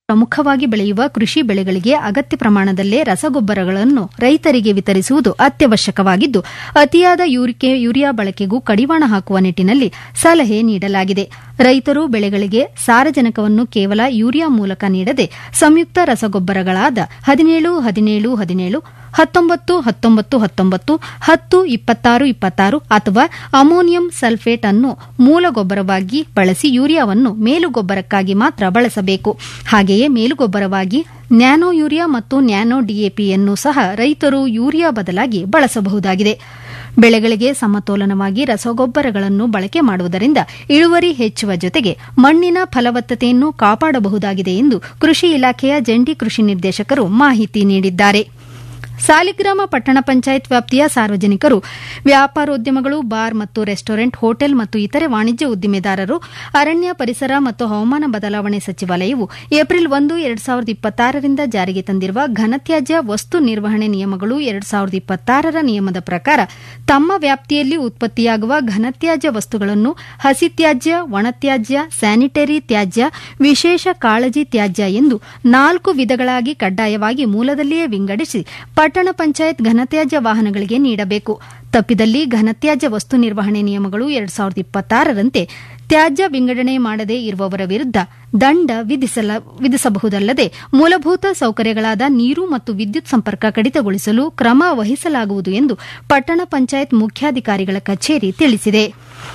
ಪ್ರಮುಖವಾಗಿ ಬೆಳೆಯುವ ಕೃಷಿ ಬೆಳೆಗಳಿಗೆ ಅಗತ್ಯ ಪ್ರಮಾಣದಲ್ಲೇ ರಸಗೊಬ್ಬರಗಳನ್ನು ರೈತರಿಗೆ ವಿತರಿಸುವುದು ಅತ್ಯವಶ್ಯಕವಾಗಿದ್ದು ಅತಿಯಾದ ಯೂರಿಯಾ ಬಳಕೆಗೂ ಕಡಿವಾಣ ಹಾಕುವ ನಿಟ್ಟಿನಲ್ಲಿ ಸಲಹೆ ನೀಡಲಾಗಿದೆ ರೈತರು ಬೆಳೆಗಳಿಗೆ ಸಾರಜನಕವನ್ನು ಕೇವಲ ಯೂರಿಯಾ ಮೂಲಕ ನೀಡದೆ ಸಂಯುಕ್ತ ರಸಗೊಬ್ಬರಗಳಾದ ಹದಿನೇಳು ಹದಿನೇಳು ಹದಿನೇಳು ಹತ್ತೊಂಬತ್ತು ಹತ್ತೊಂಬತ್ತು ಹತ್ತೊಂಬತ್ತು ಹತ್ತು ಇಪ್ಪತ್ತಾರು ಇಪ್ಪತ್ತಾರು ಅಥವಾ ಅಮೋನಿಯಂ ಸಲ್ಫೇಟ್ ಅನ್ನು ಮೂಲ ಗೊಬ್ಬರವಾಗಿ ಬಳಸಿ ಯೂರಿಯಾವನ್ನು ಮೇಲುಗೊಬ್ಬರಕ್ಕಾಗಿ ಮಾತ್ರ ಬಳಸಬೇಕು ಹಾಗೆಯೇ ಮೇಲುಗೊಬ್ಬರವಾಗಿ ನ್ಯಾನೋ ಯೂರಿಯಾ ಮತ್ತು ನ್ಯಾನೋ ಡಿಎಪಿಯನ್ನು ಸಹ ರೈತರು ಯೂರಿಯಾ ಬದಲಾಗಿ ಬಳಸಬಹುದಾಗಿದೆ ಬೆಳೆಗಳಿಗೆ ಸಮತೋಲನವಾಗಿ ರಸಗೊಬ್ಬರಗಳನ್ನು ಬಳಕೆ ಮಾಡುವುದರಿಂದ ಇಳುವರಿ ಹೆಚ್ಚುವ ಜೊತೆಗೆ ಮಣ್ಣಿನ ಫಲವತ್ತತೆಯನ್ನು ಕಾಪಾಡಬಹುದಾಗಿದೆ ಎಂದು ಕೃಷಿ ಇಲಾಖೆಯ ಜಂಟಿ ಕೃಷಿ ನಿರ್ದೇಶಕರು ಮಾಹಿತಿ ನೀಡಿದ್ದಾರೆ ಸಾಲಿಗ್ರಾಮ ಪಟ್ಟಣ ಪಂಚಾಯತ್ ವ್ಯಾಪ್ತಿಯ ಸಾರ್ವಜನಿಕರು ವ್ಯಾಪಾರೋದ್ಯಮಗಳು ಬಾರ್ ಮತ್ತು ರೆಸ್ಟೋರೆಂಟ್ ಹೋಟೆಲ್ ಮತ್ತು ಇತರೆ ವಾಣಿಜ್ಯ ಉದ್ದಿಮೆದಾರರು ಅರಣ್ಯ ಪರಿಸರ ಮತ್ತು ಹವಾಮಾನ ಬದಲಾವಣೆ ಸಚಿವಾಲಯವು ಏಪ್ರಿಲ್ ಒಂದು ಎರಡು ಸಾವಿರದ ಇಪ್ಪತ್ತಾರರಿಂದ ಜಾರಿಗೆ ತಂದಿರುವ ಘನತ್ಯಾಜ್ಯ ವಸ್ತು ನಿರ್ವಹಣೆ ನಿಯಮಗಳು ಎರಡು ಸಾವಿರದ ಇಪ್ಪತ್ತಾರರ ನಿಯಮದ ಪ್ರಕಾರ ತಮ್ಮ ವ್ಯಾಪ್ತಿಯಲ್ಲಿ ಉತ್ಪತ್ತಿಯಾಗುವ ಘನತ್ಯಾಜ್ಯ ವಸ್ತುಗಳನ್ನು ಹಸಿತ್ಯಾಜ್ಯ ಒಣತ್ಯಾಜ್ಯ ಸ್ಯಾನಿಟರಿ ತ್ಯಾಜ್ಯ ವಿಶೇಷ ಕಾಳಜಿ ತ್ಯಾಜ್ಯ ಎಂದು ನಾಲ್ಕು ವಿಧಗಳಾಗಿ ಕಡ್ಡಾಯವಾಗಿ ಮೂಲದಲ್ಲಿಯೇ ವಿಂಗಡಿಸಿ ಪಟ್ಟಣ ಪಂಚಾಯತ್ ಘನತ್ಯಾಜ್ಯ ವಾಹನಗಳಿಗೆ ನೀಡಬೇಕು ತಪ್ಪಿದಲ್ಲಿ ಘನತ್ಯಾಜ್ಯ ವಸ್ತು ನಿರ್ವಹಣೆ ನಿಯಮಗಳು ಎರಡು ಸಾವಿರದ ಇಪ್ಪತ್ತಾರರಂತೆ ತ್ಯಾಜ್ಯ ವಿಂಗಡಣೆ ಮಾಡದೇ ಇರುವವರ ವಿರುದ್ದ ದಂಡ ವಿಧಿಸಬಹುದಲ್ಲದೆ ಮೂಲಭೂತ ಸೌಕರ್ಯಗಳಾದ ನೀರು ಮತ್ತು ವಿದ್ಯುತ್ ಸಂಪರ್ಕ ಕಡಿತಗೊಳಿಸಲು ಕ್ರಮ ವಹಿಸಲಾಗುವುದು ಎಂದು ಪಟ್ಟಣ ಪಂಚಾಯತ್ ಮುಖ್ಯಾಧಿಕಾರಿಗಳ ಕಚೇರಿ ತಿಳಿಸಿದೆ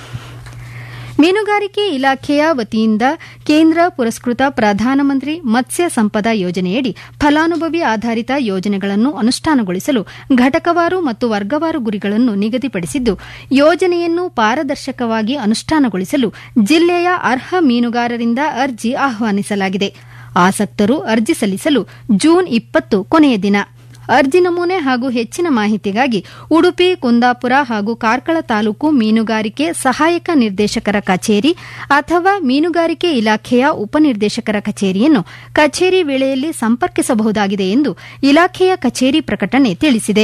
ಮೀನುಗಾರಿಕೆ ಇಲಾಖೆಯ ವತಿಯಿಂದ ಕೇಂದ್ರ ಪುರಸ್ಕೃತ ಪ್ರಧಾನಮಂತ್ರಿ ಮತ್ಸ್ಯ ಸಂಪದ ಯೋಜನೆಯಡಿ ಫಲಾನುಭವಿ ಆಧಾರಿತ ಯೋಜನೆಗಳನ್ನು ಅನುಷ್ಠಾನಗೊಳಿಸಲು ಘಟಕವಾರು ಮತ್ತು ವರ್ಗವಾರು ಗುರಿಗಳನ್ನು ನಿಗದಿಪಡಿಸಿದ್ದು ಯೋಜನೆಯನ್ನು ಪಾರದರ್ಶಕವಾಗಿ ಅನುಷ್ಠಾನಗೊಳಿಸಲು ಜಿಲ್ಲೆಯ ಅರ್ಹ ಮೀನುಗಾರರಿಂದ ಅರ್ಜಿ ಆಹ್ವಾನಿಸಲಾಗಿದೆ ಆಸಕ್ತರು ಅರ್ಜಿ ಸಲ್ಲಿಸಲು ಜೂನ್ ಇಪ್ಪತ್ತು ಕೊನೆಯ ದಿನ ಅರ್ಜಿ ನಮೂನೆ ಹಾಗೂ ಹೆಚ್ಚಿನ ಮಾಹಿತಿಗಾಗಿ ಉಡುಪಿ ಕುಂದಾಪುರ ಹಾಗೂ ಕಾರ್ಕಳ ತಾಲೂಕು ಮೀನುಗಾರಿಕೆ ಸಹಾಯಕ ನಿರ್ದೇಶಕರ ಕಚೇರಿ ಅಥವಾ ಮೀನುಗಾರಿಕೆ ಇಲಾಖೆಯ ಉಪನಿರ್ದೇಶಕರ ಕಚೇರಿಯನ್ನು ಕಚೇರಿ ವೇಳೆಯಲ್ಲಿ ಸಂಪರ್ಕಿಸಬಹುದಾಗಿದೆ ಎಂದು ಇಲಾಖೆಯ ಕಚೇರಿ ಪ್ರಕಟಣೆ ತಿಳಿಸಿದೆ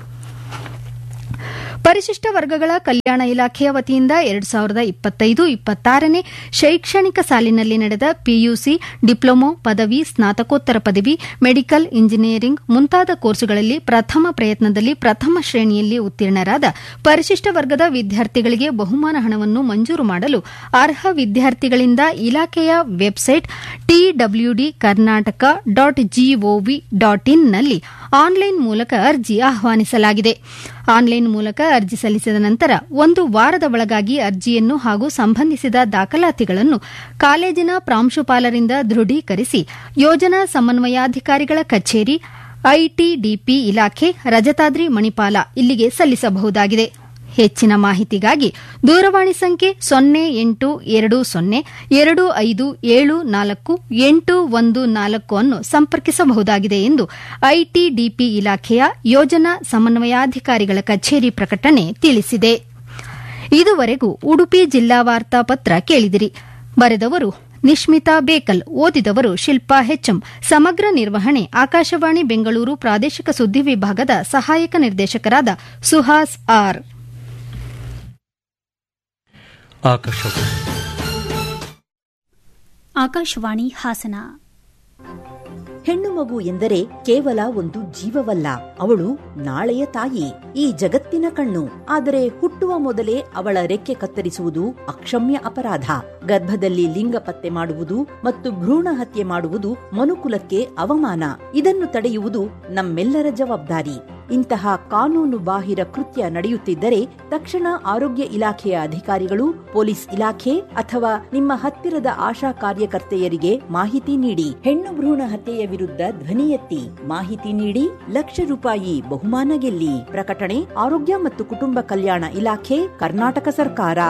ಪರಿಶಿಷ್ಟ ವರ್ಗಗಳ ಕಲ್ಯಾಣ ಇಲಾಖೆಯ ವತಿಯಿಂದ ಎರಡು ಸಾವಿರದ ಇಪ್ಪತ್ತೈದು ಇಪ್ಪತ್ತಾರನೇ ಶೈಕ್ಷಣಿಕ ಸಾಲಿನಲ್ಲಿ ನಡೆದ ಪಿಯುಸಿ ಡಿಪ್ಲೊಮೊ ಪದವಿ ಸ್ನಾತಕೋತ್ತರ ಪದವಿ ಮೆಡಿಕಲ್ ಇಂಜಿನಿಯರಿಂಗ್ ಮುಂತಾದ ಕೋರ್ಸುಗಳಲ್ಲಿ ಪ್ರಥಮ ಪ್ರಯತ್ನದಲ್ಲಿ ಪ್ರಥಮ ಶ್ರೇಣಿಯಲ್ಲಿ ಉತ್ತೀರ್ಣರಾದ ಪರಿಶಿಷ್ಟ ವರ್ಗದ ವಿದ್ಯಾರ್ಥಿಗಳಿಗೆ ಬಹುಮಾನ ಹಣವನ್ನು ಮಂಜೂರು ಮಾಡಲು ಅರ್ಹ ವಿದ್ಯಾರ್ಥಿಗಳಿಂದ ಇಲಾಖೆಯ website TWD Karnataka dot GOV dot ಇನ್ನಲ್ಲಿ ಆನ್ಲೈನ್ ಮೂಲಕ ಅರ್ಜಿ ಆಹ್ವಾನಿಸಲಾಗಿದೆ ಆನ್ಲೈನ್ ಮೂಲಕ ಅರ್ಜಿ ಸಲ್ಲಿಸಿದ ನಂತರ ಒಂದು ವಾರದ ಒಳಗಾಗಿ ಅರ್ಜಿಯನ್ನು ಹಾಗೂ ಸಂಬಂಧಿಸಿದ ದಾಖಲಾತಿಗಳನ್ನು ಕಾಲೇಜಿನ ಪ್ರಾಂಶುಪಾಲರಿಂದ ದೃಢೀಕರಿಸಿ ಯೋಜನಾ ಸಮನ್ವಯಾಧಿಕಾರಿಗಳ ಕಚೇರಿ ಐಟಿಡಿಪಿ ಇಲಾಖೆ ರಜತಾದ್ರಿ ಮಣಿಪಾಲ ಇಲ್ಲಿಗೆ ಸಲ್ಲಿಸಬಹುದಾಗಿದೆ ಹೆಚ್ಚಿನ ಮಾಹಿತಿಗಾಗಿ ದೂರವಾಣಿ ಸಂಖ್ಯೆ ಸೊನ್ನೆ ಎಂಟು ಎರಡು ಸೊನ್ನೆ ಎರಡು ಐದು ಏಳು ನಾಲ್ಕು ಎಂಟು ಒಂದು ನಾಲ್ಕು ಅನ್ನು ಸಂಪರ್ಕಿಸಬಹುದಾಗಿದೆ ಎಂದು ಐಟಿಡಿಪಿ ಇಲಾಖೆಯ ಯೋಜನಾ ಸಮನ್ವಯಾಧಿಕಾರಿಗಳ ಕಚೇರಿ ಪ್ರಕಟಣೆ ತಿಳಿಸಿದೆ ಇದುವರೆಗೂ ಉಡುಪಿ ಜಿಲ್ಲಾ ವಾರ್ತಾ ಪತ್ರ ಕೇಳಿದಿರಿ ಬರೆದವರು ನಿಶ್ಮಿತಾ ಬೇಕಲ್ ಓದಿದವರು ಶಿಲ್ಪಾ ಹೆಚ್ಎಂ ಸಮಗ್ರ ನಿರ್ವಹಣೆ ಆಕಾಶವಾಣಿ ಬೆಂಗಳೂರು ಪ್ರಾದೇಶಿಕ ಸುದ್ದಿ ವಿಭಾಗದ ಸಹಾಯಕ ನಿರ್ದೇಶಕರಾದ ಸುಹಾಸ್ ಆರ್ ಆಕಾಶವಾಣಿ ಆಕಾಶವಾಣಿ ಹಾಸನ ಹೆಣ್ಣು ಮಗು ಎಂದರೆ ಕೇವಲ ಒಂದು ಜೀವವಲ್ಲ ಅವಳು ನಾಳೆಯ ತಾಯಿ ಈ ಜಗತ್ತಿನ ಕಣ್ಣು ಆದರೆ ಹುಟ್ಟುವ ಮೊದಲೇ ಅವಳ ರೆಕ್ಕೆ ಕತ್ತರಿಸುವುದು ಅಕ್ಷಮ್ಯ ಅಪರಾಧ ಗರ್ಭದಲ್ಲಿ ಲಿಂಗ ಪತ್ತೆ ಮಾಡುವುದು ಮತ್ತು ಭ್ರೂಣ ಹತ್ಯೆ ಮಾಡುವುದು ಮನುಕುಲಕ್ಕೆ ಅವಮಾನ ಇದನ್ನು ತಡೆಯುವುದು ನಮ್ಮೆಲ್ಲರ ಜವಾಬ್ದಾರಿ ಇಂತಹ ಕಾನೂನು ಬಾಹಿರ ಕೃತ್ಯ ನಡೆಯುತ್ತಿದ್ದರೆ ತಕ್ಷಣ ಆರೋಗ್ಯ ಇಲಾಖೆಯ ಅಧಿಕಾರಿಗಳು ಪೊಲೀಸ್ ಇಲಾಖೆ ಅಥವಾ ನಿಮ್ಮ ಹತ್ತಿರದ ಆಶಾ ಕಾರ್ಯಕರ್ತೆಯರಿಗೆ ಮಾಹಿತಿ ನೀಡಿ ಹೆಣ್ಣು ಭ್ರೂಣ ಹತ್ಯೆಯ ವಿರುದ್ಧ ಧ್ವನಿ ಎತ್ತಿ ಮಾಹಿತಿ ನೀಡಿ ಲಕ್ಷ ರೂಪಾಯಿ ಬಹುಮಾನ ಗೆಲ್ಲಿ ಪ್ರಕಟಣೆ ಆರೋಗ್ಯ ಮತ್ತು ಕುಟುಂಬ ಕಲ್ಯಾಣ ಇಲಾಖೆ ಕರ್ನಾಟಕ ಸರ್ಕಾರ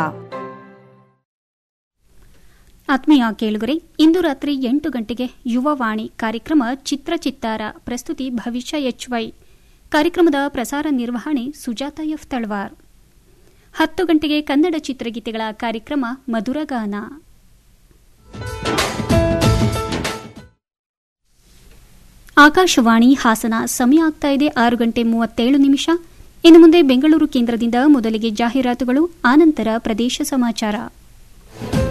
ಆತ್ಮೀಯ ಕೇಳುಗರೆ ಇಂದು ರಾತ್ರಿ ಎಂಟು ಗಂಟೆಗೆ ಯುವವಾಣಿ ಕಾರ್ಯಕ್ರಮ ಚಿತ್ರಚಿತ್ತಾರ ಪ್ರಸ್ತುತಿ ಭವಿಷ್ಯ ಎಚ್ವೈ ಕಾರ್ಯಕ್ರಮದ ಪ್ರಸಾರ ನಿರ್ವಹಣೆ ಸುಜಾತ ಎಫ್ ತಳವಾರ್ ಹತ್ತು ಗಂಟೆಗೆ ಕನ್ನಡ ಚಿತ್ರಗೀತೆಗಳ ಕಾರ್ಯಕ್ರಮ ಮಧುರಗಾನ ಆಕಾಶವಾಣಿ ಹಾಸನ ಸಮಯ ಆಗ್ತಾ ಇದೆ ಆರು ಗಂಟೆ ಮೂವತ್ತೇಳು ನಿಮಿಷ ಇನ್ನು ಮುಂದೆ ಬೆಂಗಳೂರು ಕೇಂದ್ರದಿಂದ ಮೊದಲಿಗೆ ಜಾಹೀರಾತುಗಳು ಆನಂತರ ಪ್ರದೇಶ ಸಮಾಚಾರ